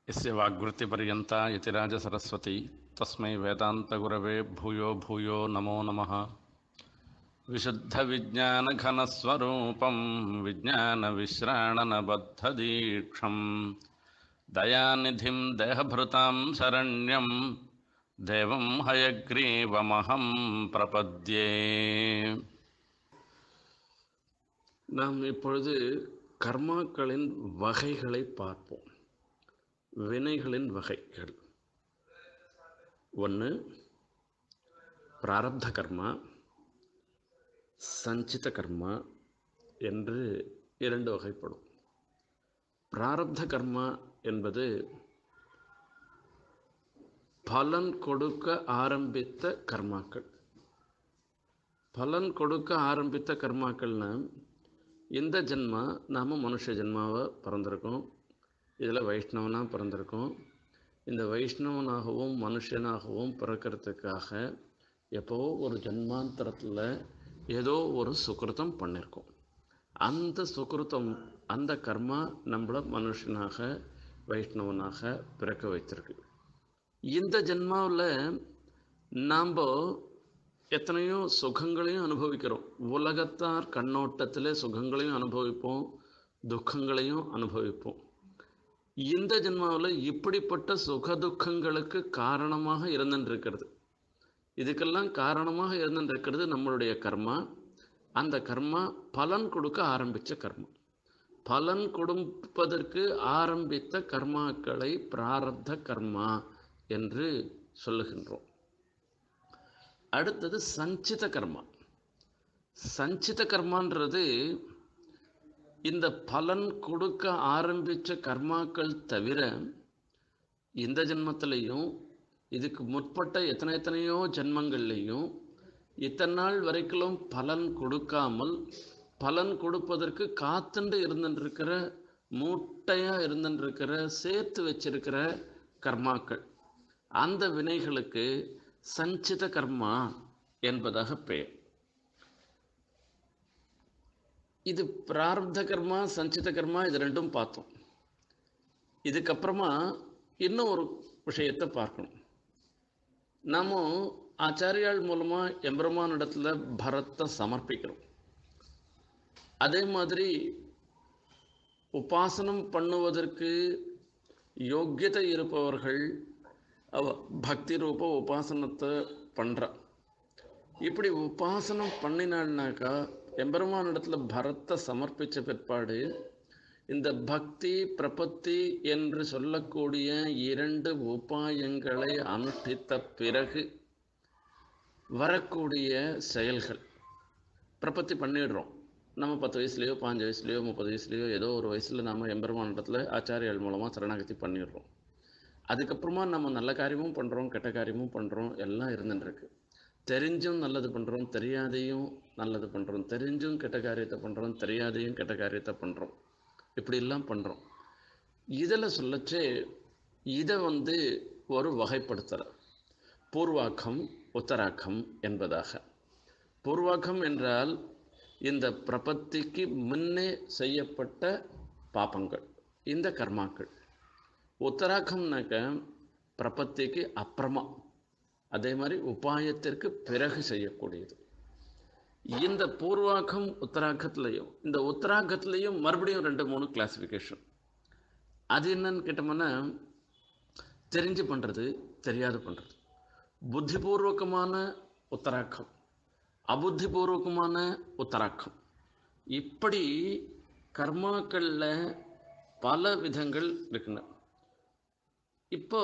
यस्य वाग्वृत्तिपर्यन्ता यतिराजसरस्वती तस्मै वेदान्तगुरवे भूयो भूयो नमो नमः विशुद्धविज्ञानघनस्वरूपं विज्ञानविश्राणनबद्धदीक्षं दयानिधिं देहभृतां शरण्यं देवं हयग्रीवमहं प्रपद्ये நாம் இப்பொழுது கர்மாக்களின் வகைகளை பார்ப்போம் வினைகளின் வகைகள் ஒன்று பிராரப்த கர்மா சஞ்சித கர்மா என்று இரண்டு வகைப்படும் பிராரப்த கர்மா என்பது பலன் கொடுக்க ஆரம்பித்த கர்மாக்கள் பலன் கொடுக்க ஆரம்பித்த கர்மாக்கள்னா இந்த ஜென்மா நாம் மனுஷ ஜென்மாவாக பிறந்திருக்கோம் இதில் வைஷ்ணவனாக பிறந்திருக்கோம் இந்த வைஷ்ணவனாகவும் மனுஷனாகவும் பிறக்கிறதுக்காக எப்போ ஒரு ஜென்மாந்தரத்தில் ஏதோ ஒரு சுக்கிருத்தம் பண்ணியிருக்கோம் அந்த சுக்கிருத்தம் அந்த கர்மா நம்மளை மனுஷனாக வைஷ்ணவனாக பிறக்க வைத்திருக்கு இந்த ஜென்மாவில் நாம் எத்தனையோ சுகங்களையும் அனுபவிக்கிறோம் உலகத்தார் கண்ணோட்டத்தில் சுகங்களையும் அனுபவிப்போம் துக்கங்களையும் அனுபவிப்போம் இந்த ஜென்மாவில் இப்படிப்பட்ட சுக துக்கங்களுக்கு காரணமாக இருந்துருக்கிறது இதுக்கெல்லாம் காரணமாக இருந்துருக்கிறது நம்மளுடைய கர்மா அந்த கர்மா பலன் கொடுக்க ஆரம்பித்த கர்மா பலன் கொடுப்பதற்கு ஆரம்பித்த கர்மாக்களை பிராரப்த கர்மா என்று சொல்லுகின்றோம் அடுத்தது சஞ்சித கர்மா சஞ்சித கர்மான்றது இந்த பலன் கொடுக்க ஆரம்பித்த கர்மாக்கள் தவிர இந்த ஜென்மத்திலையும் இதுக்கு முற்பட்ட எத்தனை எத்தனையோ ஜென்மங்கள்லேயும் இத்தனை நாள் வரைக்கும் பலன் கொடுக்காமல் பலன் கொடுப்பதற்கு காத்துண்டு இருந்துருக்கிற மூட்டையாக இருந்துருக்கிற சேர்த்து வச்சிருக்கிற கர்மாக்கள் அந்த வினைகளுக்கு சஞ்சித கர்மா என்பதாக பெயர் இது பிராரப்த கர்மா சஞ்சித கர்மா இது ரெண்டும் பார்த்தோம் இதுக்கப்புறமா இன்னும் ஒரு விஷயத்தை பார்க்கணும் நாம் ஆச்சாரியால் மூலமாக எம்பெருமான் இடத்துல பரத்தை சமர்ப்பிக்கிறோம் அதே மாதிரி உபாசனம் பண்ணுவதற்கு யோக்கியதை இருப்பவர்கள் அவ பக்தி ரூப உபாசனத்தை பண்ணுறா இப்படி உபாசனம் பண்ணினாள்னாக்கா எம்பெருமான் இடத்துல பரத்தை சமர்ப்பித்த பிற்பாடு இந்த பக்தி பிரபத்தி என்று சொல்லக்கூடிய இரண்டு உபாயங்களை அனுஷ்டித்த பிறகு வரக்கூடிய செயல்கள் பிரபத்தி பண்ணிடுறோம் நம்ம பத்து வயசுலேயோ பாஞ்சு வயசுலேயோ முப்பது வயசுலேயோ ஏதோ ஒரு வயசில் நம்ம எம்பெருமான் இடத்துல ஆச்சாரியால் மூலமாக சரணாகதி பண்ணிடுறோம் அதுக்கப்புறமா நம்ம நல்ல காரியமும் பண்ணுறோம் கெட்ட காரியமும் பண்ணுறோம் எல்லாம் இருந்துட்டுருக்கு தெரிஞ்சும் நல்லது பண்ணுறோம் தெரியாதையும் நல்லது பண்ணுறோம் தெரிஞ்சும் கெட்ட காரியத்தை பண்ணுறோம் தெரியாதையும் கெட்ட காரியத்தை பண்ணுறோம் இப்படிலாம் பண்ணுறோம் இதில் சொல்லச்சே இதை வந்து ஒரு வகைப்படுத்துகிற பூர்வாக்கம் உத்தராக்கம் என்பதாக பூர்வாக்கம் என்றால் இந்த பிரபத்திக்கு முன்னே செய்யப்பட்ட பாப்பங்கள் இந்த கர்மாக்கள் உத்தராக்கம்னாக்க பிரபத்திக்கு அப்புறமா அதே மாதிரி உபாயத்திற்கு பிறகு செய்யக்கூடியது இந்த பூர்வாக்கம் உத்தராக்கத்துலேயும் இந்த உத்தராக்கத்துலேயும் மறுபடியும் ரெண்டு மூணு கிளாஸிஃபிகேஷன் அது என்னன்னு கேட்டோம்னா தெரிஞ்சு பண்ணுறது தெரியாது பண்ணுறது புத்திபூர்வகமான உத்தராக்கம் அபுத்திபூர்வகமான உத்தராக்கம் இப்படி கர்மாக்களில் பல விதங்கள் இருக்குங்க இப்போ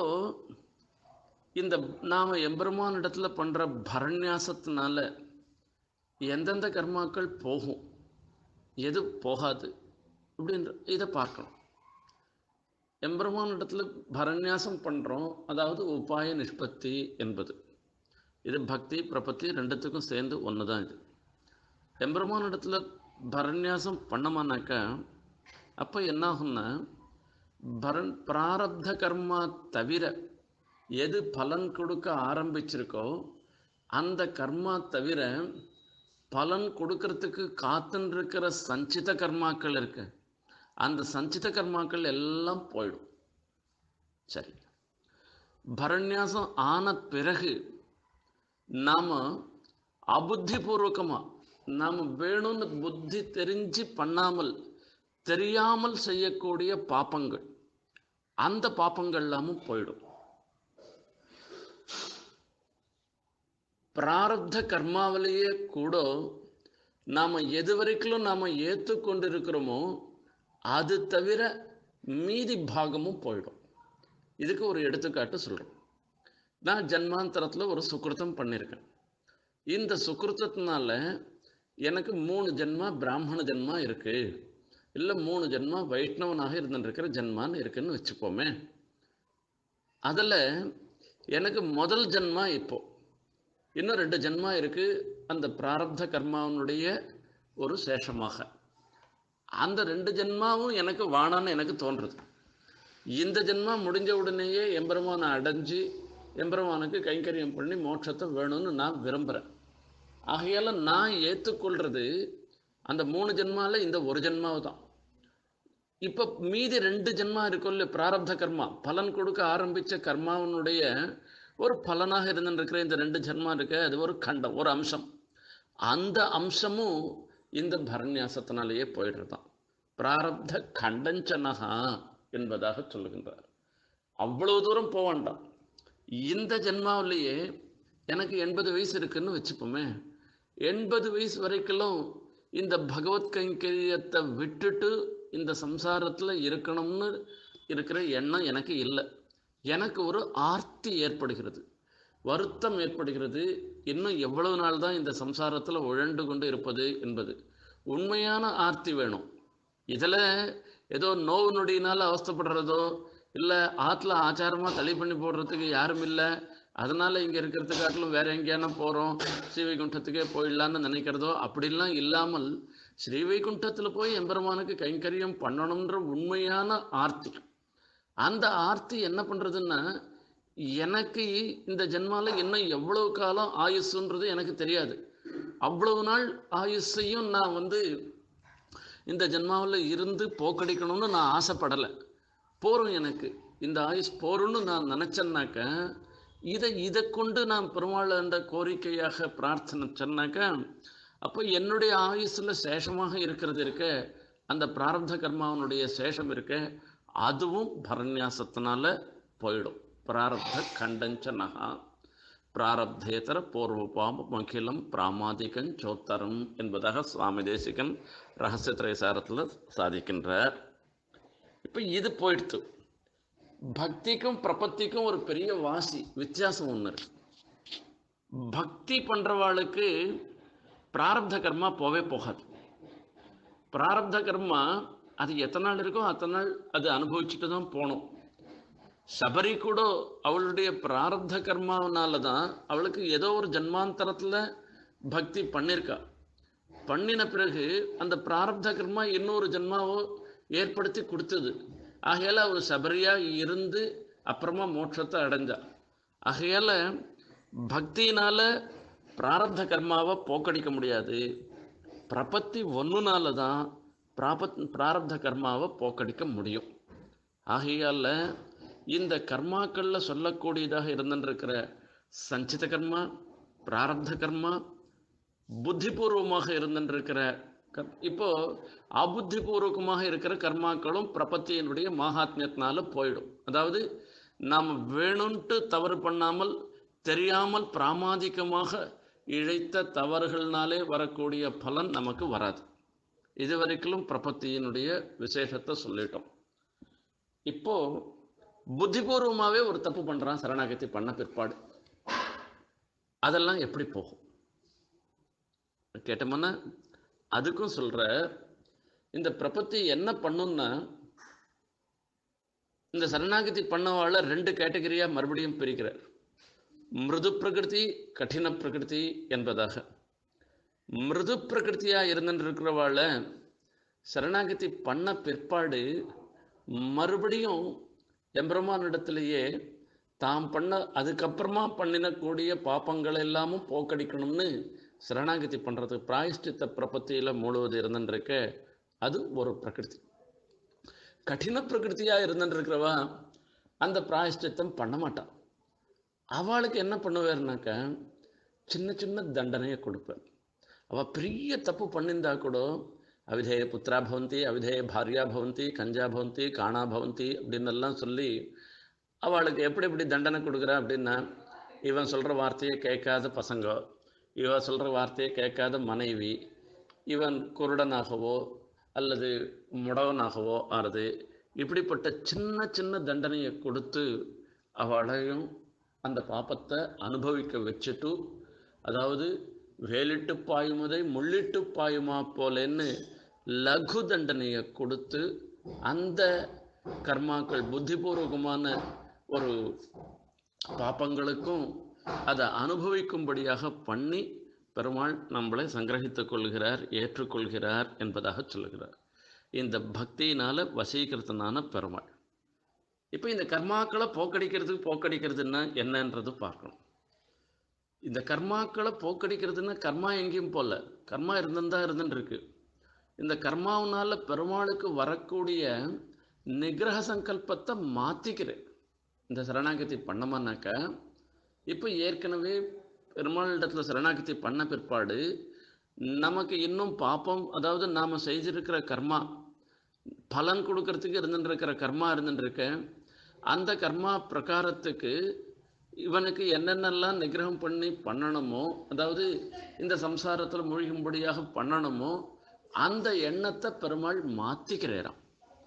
இந்த நாம் எம்பெருமான் இடத்துல பண்ணுற பரண்யாசத்தினால எந்தெந்த கர்மாக்கள் போகும் எது போகாது அப்படின்ற இதை பார்க்கணும் எம்பெருமான் இடத்துல பரண்யாசம் பண்ணுறோம் அதாவது உபாய நிஷ்பத்தி என்பது இது பக்தி பிரபத்தி ரெண்டுத்துக்கும் சேர்ந்து ஒன்று தான் இது எம்பெருமான் இடத்துல பரண்யாசம் பண்ணமானாக்கா அப்போ என்னாகும்னா பரன் பிராரப்த கர்மா தவிர எது பலன் கொடுக்க ஆரம்பிச்சிருக்கோ அந்த கர்மா தவிர பலன் கொடுக்கறதுக்கு காத்துன்னு இருக்கிற சஞ்சித கர்மாக்கள் இருக்கு அந்த சஞ்சித கர்மாக்கள் எல்லாம் போயிடும் சரி பரநியாசம் ஆன பிறகு நாம் அபுத்திபூர்வகமாக நாம் வேணும்னு புத்தி தெரிஞ்சு பண்ணாமல் தெரியாமல் செய்யக்கூடிய பாப்பங்கள் அந்த பாப்பங்கள் எல்லாமும் போயிடும் பிராரப்த கர்மாவிலேயே கூட நாம் எது வரைக்கும் நாம் ஏற்றுக்கொண்டிருக்கிறோமோ அது தவிர மீதி பாகமும் போயிடும் இதுக்கு ஒரு எடுத்துக்காட்டு சொல்கிறேன் நான் ஜன்மாந்தரத்தில் ஒரு சுக்கிருத்தம் பண்ணியிருக்கேன் இந்த சுக்கிருத்தத்தினால எனக்கு மூணு ஜென்மா பிராமண ஜென்மா இருக்குது இல்லை மூணு ஜென்மா வைஷ்ணவனாக இருந்துருக்கிற ஜென்மான்னு இருக்குன்னு வச்சுப்போமே அதில் எனக்கு முதல் ஜென்மா இப்போ இன்னும் ரெண்டு ஜென்மா இருக்குது அந்த பிராரப்த கர்மாவனுடைய ஒரு சேஷமாக அந்த ரெண்டு ஜென்மாவும் எனக்கு வானான்னு எனக்கு தோன்றுது இந்த ஜென்மா முடிஞ்ச உடனேயே எம்பெருமானை அடைஞ்சு எம்பெருமானுக்கு கைங்கரியம் பண்ணி மோட்சத்தை வேணும்னு நான் விரும்புகிறேன் ஆகையால் நான் ஏற்றுக்கொள்கிறது அந்த மூணு ஜென்மாவில் இந்த ஒரு ஜென்மாவை தான் இப்போ மீதி ரெண்டு ஜென்மா இருக்கும்ல பிராரப்த கர்மா பலன் கொடுக்க ஆரம்பித்த கர்மாவனுடைய ஒரு பலனாக இருந்துருக்கிற இந்த ரெண்டு ஜென்மா இருக்க அது ஒரு கண்டம் ஒரு அம்சம் அந்த அம்சமும் இந்த பரநியாசத்தினாலேயே போயிடுறதான் பிராரப்த கண்டஞ்சனகா என்பதாக சொல்லுகின்றார் அவ்வளவு தூரம் போக வேண்டாம் இந்த ஜென்மாவிலேயே எனக்கு எண்பது வயசு இருக்குன்னு வச்சுப்போமே எண்பது வயசு வரைக்கும் இந்த பகவத் கைங்கரியத்தை விட்டுட்டு இந்த சம்சாரத்தில் இருக்கணும்னு இருக்கிற எண்ணம் எனக்கு இல்லை எனக்கு ஒரு ஆர்த்தி ஏற்படுகிறது வருத்தம் ஏற்படுகிறது இன்னும் எவ்வளவு நாள் தான் இந்த சம்சாரத்தில் உழண்டு கொண்டு இருப்பது என்பது உண்மையான ஆர்த்தி வேணும் இதில் ஏதோ நோவு நொடியினால் அவஸ்தைப்படுறதோ இல்லை ஆற்றுல ஆச்சாரமாக தள்ளி பண்ணி போடுறதுக்கு யாரும் இல்லை அதனால் இங்கே இருக்கிறதுக்காட்டிலும் வேற எங்கேயான போகிறோம் ஸ்ரீவைகுண்டத்துக்கே போயிடலான்னு நினைக்கிறதோ அப்படிலாம் இல்லாமல் ஸ்ரீவைகுண்டத்தில் போய் எம்பெருமானுக்கு கைங்கரியம் பண்ணணுன்ற உண்மையான ஆர்த்தி அந்த ஆர்த்தி என்ன பண்ணுறதுன்னா எனக்கு இந்த ஜென்மாவில் இன்னும் எவ்வளவு காலம் ஆயுசுன்றது எனக்கு தெரியாது அவ்வளவு நாள் ஆயுஷையும் நான் வந்து இந்த ஜென்மாவில் இருந்து போக்கடிக்கணும்னு நான் ஆசைப்படலை போரும் எனக்கு இந்த ஆயுஷ் போரும்னு நான் நினச்சேன்னாக்க இதை இதை கொண்டு நான் பெருமாள் என்ற கோரிக்கையாக பிரார்த்தனை சொன்னாக்க அப்போ என்னுடைய ஆயுஸில் சேஷமாக இருக்கிறது இருக்க அந்த பிராரப்த கர்மாவனுடைய சேஷம் இருக்க அதுவும் பரநியாசத்தினால போயிடும் பிராரப்த கண்டஞ்சனகா பிராரப்தேதர பூர்வபாம் அகிலம் பிராமாதிகன் சோத்தரம் என்பதாக சுவாமி தேசிகன் ரகசிய திரைசாரத்தில் சாதிக்கின்றார் இப்போ இது போயிடுத்து பக்திக்கும் பிரபத்திக்கும் ஒரு பெரிய வாசி வித்தியாசம் ஒன்று இருக்கு பக்தி பண்ணுறவாளுக்கு பிராரப்த கர்மா போவே போகாது பிராரப்த கர்மா அது எத்தனை நாள் இருக்கோ அத்தனை நாள் அது அனுபவிச்சுட்டு தான் போகணும் சபரி கூட அவளுடைய பிராரப்த கர்மாவனால தான் அவளுக்கு ஏதோ ஒரு ஜன்மாந்தரத்தில் பக்தி பண்ணியிருக்கா பண்ணின பிறகு அந்த பிராரப்த கர்மா இன்னொரு ஜன்மாவோ ஏற்படுத்தி கொடுத்தது ஆகையால் அவள் சபரியாக இருந்து அப்புறமா மோட்சத்தை அடைஞ்சா ஆகையால் பக்தியினால் பிராரப்த கர்மாவை போக்கடிக்க முடியாது பிரபத்தி ஒன்றுனால தான் பிராபத் பிராரப்த கர்மாவை போக்கடிக்க முடியும் ஆகையால் இந்த கர்மாக்களில் சொல்லக்கூடியதாக இருந்துருக்கிற சஞ்சித கர்மா பிராரப்த கர்மா புத்திபூர்வமாக இருந்துருக்கிற கர் இப்போ அபுத்திபூர்வகமாக இருக்கிற கர்மாக்களும் பிரபத்தியினுடைய மகாத்மியத்தினால போயிடும் அதாவது நாம் வேணும்ன்ட்டு தவறு பண்ணாமல் தெரியாமல் பிராமாதிகமாக இழைத்த தவறுகள்னாலே வரக்கூடிய பலன் நமக்கு வராது இது வரைக்கும் பிரபத்தியினுடைய விசேஷத்தை சொல்லிட்டோம் இப்போ புத்திபூர்வமாகவே ஒரு தப்பு பண்ணுறான் சரணாகதி பண்ண பிற்பாடு அதெல்லாம் எப்படி போகும் கேட்டோம்னா அதுக்கும் சொல்கிற இந்த பிரபத்தி என்ன பண்ணுன்னா இந்த சரணாகதி பண்ணவாழ ரெண்டு கேட்டகரியாக மறுபடியும் பிரிக்கிறார் மிருது பிரகிருதி கடின பிரகிருதி என்பதாக மிருது பிரகிருத்தியாக இருந்துருக்கிறவாழ சரணாகதி பண்ண பிற்பாடு மறுபடியும் எம்பெருமானிடத்திலேயே தாம் பண்ண அதுக்கப்புறமா பண்ணினக்கூடிய பாப்பங்கள் எல்லாமும் போக்கடிக்கணும்னு சரணாகதி பண்ணுறது பிராயஷ்டித்த பிரபத்தியில் முழுவது இருந்துருக்க அது ஒரு பிரகிருதி கடின பிரகிருத்தியாக இருந்துருக்கிறவா அந்த பிராயஷ்டித்தம் பண்ண மாட்டான் அவளுக்கு என்ன பண்ணுவார்னாக்க சின்ன சின்ன தண்டனையை கொடுப்பார் அவள் பெரிய தப்பு பண்ணியிருந்தா கூட அவிதேய புத்திரா பவந்தி அவிதேய பாரியா பவந்தி கஞ்சா பவந்தி காணா பவந்தி அப்படின்னு எல்லாம் சொல்லி அவளுக்கு எப்படி எப்படி தண்டனை கொடுக்குறா அப்படின்னா இவன் சொல்கிற வார்த்தையை கேட்காத பசங்க இவன் சொல்கிற வார்த்தையை கேட்காத மனைவி இவன் குருடனாகவோ அல்லது முடவனாகவோ ஆறுது இப்படிப்பட்ட சின்ன சின்ன தண்டனையை கொடுத்து அவளையும் அந்த பாப்பத்தை அனுபவிக்க வச்சுட்டு அதாவது வேலிட்டு பாயுமதை முள்ளிட்டு பாயுமா போலேன்னு லகு தண்டனையை கொடுத்து அந்த கர்மாக்கள் புத்திபூர்வகமான ஒரு பாப்பங்களுக்கும் அதை அனுபவிக்கும்படியாக பண்ணி பெருமாள் நம்மளை சங்கிரகித்துக் கொள்கிறார் ஏற்றுக்கொள்கிறார் என்பதாக சொல்லுகிறார் இந்த பக்தியினால் வசீகரத்தனான பெருமாள் இப்போ இந்த கர்மாக்களை போக்கடிக்கிறதுக்கு போக்கடிக்கிறதுன்னா என்னன்றது பார்க்கணும் இந்த கர்மாக்களை போக்கடிக்கிறதுன்னா கர்மா எங்கேயும் போல கர்மா இருந்துன்னு இருந்துன்னு இருக்கு இந்த கர்மாவனால பெருமாளுக்கு வரக்கூடிய நிகிரக சங்கல்பத்தை மாற்றிக்கிறேன் இந்த சரணாகதி பண்ணமானாக்க இப்போ ஏற்கனவே பெருமாளிடத்துல சரணாகதி பண்ண பிற்பாடு நமக்கு இன்னும் பாப்பம் அதாவது நாம் செய்திருக்கிற கர்மா பலன் கொடுக்கறதுக்கு இருந்துருக்கிற கர்மா இருந்துருக்கு அந்த கர்மா பிரகாரத்துக்கு இவனுக்கு என்னென்னலாம் நிகிரகம் பண்ணி பண்ணணுமோ அதாவது இந்த சம்சாரத்தில் மூழ்கும்படியாக பண்ணணுமோ அந்த எண்ணத்தை பெருமாள் மாற்றிக்கிறாராம்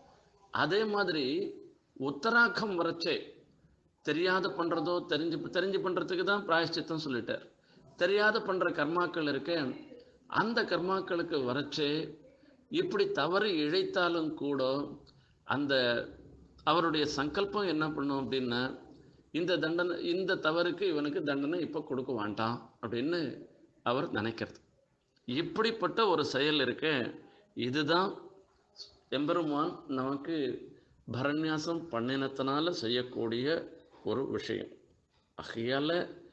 அதே மாதிரி உத்தராகம் வரச்சே தெரியாத பண்ணுறதோ தெரிஞ்சு தெரிஞ்சு பண்ணுறதுக்கு தான் பிராயஷ்சித்தம் சொல்லிட்டார் தெரியாத பண்ணுற கர்மாக்கள் இருக்க அந்த கர்மாக்களுக்கு வரச்சே இப்படி தவறு இழைத்தாலும் கூட அந்த அவருடைய சங்கல்பம் என்ன பண்ணும் அப்படின்னா இந்த தண்டனை இந்த தவறுக்கு இவனுக்கு தண்டனை இப்போ கொடுக்க வேண்டாம் அப்படின்னு அவர் நினைக்கிறது இப்படிப்பட்ட ஒரு செயல் இருக்க இதுதான் எம்பெருமான் நமக்கு பரநியாசம் பண்ணினத்தினால செய்யக்கூடிய ஒரு விஷயம் ஆகையால்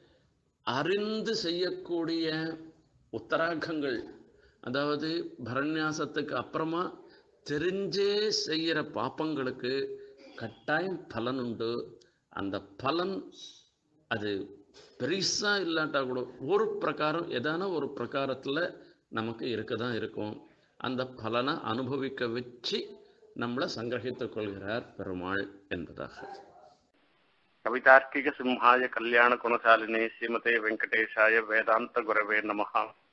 அறிந்து செய்யக்கூடிய உத்தராகங்கள் அதாவது பரநியாசத்துக்கு அப்புறமா தெரிஞ்சே செய்கிற பாப்பங்களுக்கு கட்டாயம் பலன் உண்டு அந்த பலன் அது பெருசாக இல்லாட்டா கூட ஒரு பிரகாரம் எதான ஒரு பிரகாரத்தில் நமக்கு இருக்க தான் இருக்கும் அந்த பலனை அனுபவிக்க வச்சு நம்மளை சங்கிரகித்துக் கொள்கிறார் பெருமாள் என்பதாக कवितार्किक सिंहाय कल्याण गुणशालिने श्रीमते वेंकटेशाय वेदांत गुरवे नमः